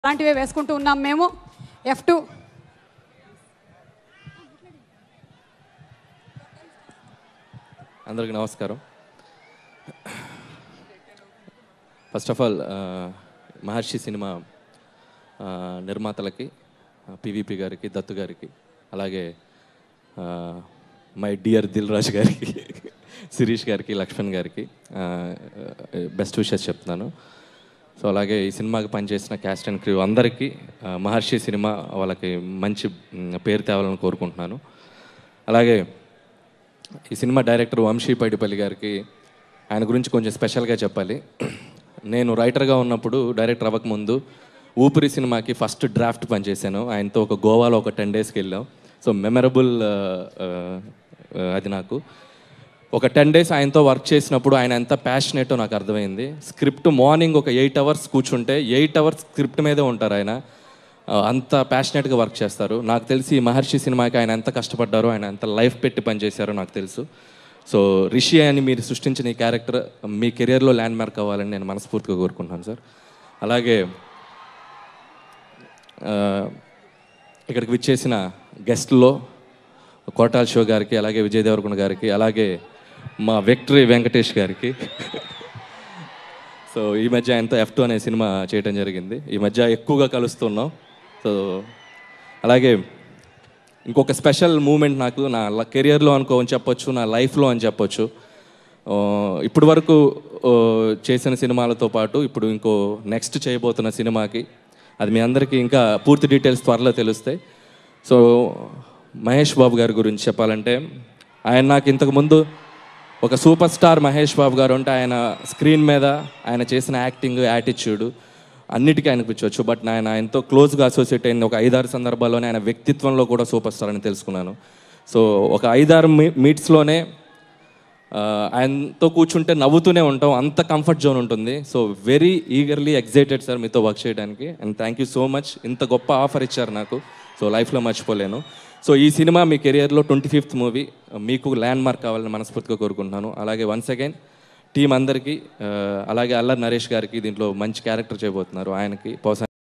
అలాంటివే వేసుకుంటూ ఉన్నాం మేము ఎఫ్ టూ అందరికీ నమస్కారం first of all Maharshi cinema ఆ, నిర్మాతలకి పివిపి గారికి దత్తు గారికి అలాగే మై డియర్ దిల్ రాజు గారికి శిరీష్ గారికి లక్ష్మణ్ గారికి బెస్ట్ విషెస్ చెప్తున్నాను సో అలాగే ఈ సినిమాకి పనిచేసిన క్యాస్ట్ అండ్ క్రూ అందరికీ ఆ, మహర్షి సినిమా వాళ్ళకి మంచి మ్, పేరు తేవాలని కోరుకుంటున్నాను అలాగే ఈ సినిమా డైరెక్టర్ వంశీ పైడిపల్లి గారికి ఆయన గురించి కొంచెం స్పెషల్గా చెప్పాలి నేను రైటర్గా ఉన్నప్పుడు డైరెక్టర్ అవ్వకముందు ఊపిరి సినిమాకి ఫస్ట్ డ్రాఫ్ట్ పనిచేశాను ఆయనతో ఒక గోవాలో ఒక టెన్ డేస్కి వెళ్ళాం సో మెమరబుల్ అది నాకు ఒక టెన్ డేస్ ఆయనతో వర్క్ చేసినప్పుడు ఆయన ఎంత ప్యాషనేటో నాకు అర్థమైంది స్క్రిప్ట్ మార్నింగ్ ఒక ఎయిట్ అవర్స్ కూర్చుంటే ఎయిట్ అవర్స్ స్క్రిప్ట్ మీదే ఉంటారు ఆయన ఆ, అంత ప్యాషనెట్గా వర్క్ చేస్తారు నాకు తెలిసి ఈ మహర్షి సినిమాకి ఆయన ఎంత కష్టపడ్డారో ఆయన ఎంత లైఫ్ పెట్టి పనిచేశారో నాకు తెలుసు సో రిషి అని మీరు సృష్టించిన ఈ క్యారెక్టర్ మీ కెరియర్లో ల్యాండ్ మార్క్ అవ్వాలని నేను మనస్ఫూర్తిగా కోరుకుంటున్నాను సార్ అలాగే ఆ, ఇక్కడికి విచ్చేసిన గెస్ట్లో కోటాల్ షో గారికి అలాగే విజయ్ దేవరకొండ గారికి అలాగే మా విక్టరీ వెంకటేష్ గారికి సో ఈ మధ్య ఆయనతో ఎఫ్ టూ అనే సినిమా చేయడం జరిగింది ఈ మధ్య ఎక్కువగా కలుస్తున్నాం సో అలాగే ఇంకొక స్పెషల్ మూమెంట్ నాకు నా కెరియర్లో అనుకో అని చెప్పొచ్చు నా లైఫ్లో అని చెప్పొచ్చు ఆ, ఇప్పటి వరకు ఆ, చేసిన సినిమాలతో పాటు ఇప్పుడు ఇంకో నెక్స్ట్ చేయబోతున్న సినిమాకి అది మీ అందరికీ ఇంకా పూర్తి డీటెయిల్స్ త్వరలో తెలుస్తాయి సో మహేష్ బాబు గారి గురించి చెప్పాలంటే ఆయన నాకు ఇంతకుముందు ఒక సూపర్ స్టార్ మహేష్ బాబు గారు అంటే ఆయన స్క్రీన్ మీద ఆయన చేసిన యాక్టింగ్ యాటిట్యూడ్ అన్నిటికీ ఆయనకు పిచ్చవచ్చు బట్ నేను ఆయనతో క్లోజ్గా అసోసియేట్ అయిన ఒక ఐదారు సందర్భాల్లోనే ఆయన వ్యక్తిత్వంలో కూడా సూపర్ స్టార్ అని తెలుసుకున్నాను సో ఒక ఐదారు మీ మీట్స్లోనే ఆ, ఆయనతో కూర్చుంటే నవ్వుతూనే ఉంటాం అంత కంఫర్ట్ జోన్ ఉంటుంది so very eagerly excited sir మీతో వర్క్ చేయడానికి and thank you so much ఇంత గొప్ప ఆఫర్ ఇచ్చారు నాకు సో లైఫ్లో మర్చిపోలేను సో ఈ సినిమా మీ కెరియర్లో ట్వంటీ ఫిఫ్త్ మూవీ మీకు ల్యాండ్ మార్క్ కావాలని మనస్ఫూర్తిగా కోరుకుంటున్నాను అలాగే వన్స్ అగైన్ టీం అందరికీ ఆ, అలాగే అల్లరి నరేష్ గారికి దీంట్లో మంచి క్యారెక్టర్ చేయబోతున్నారు ఆయనకి పర్సన్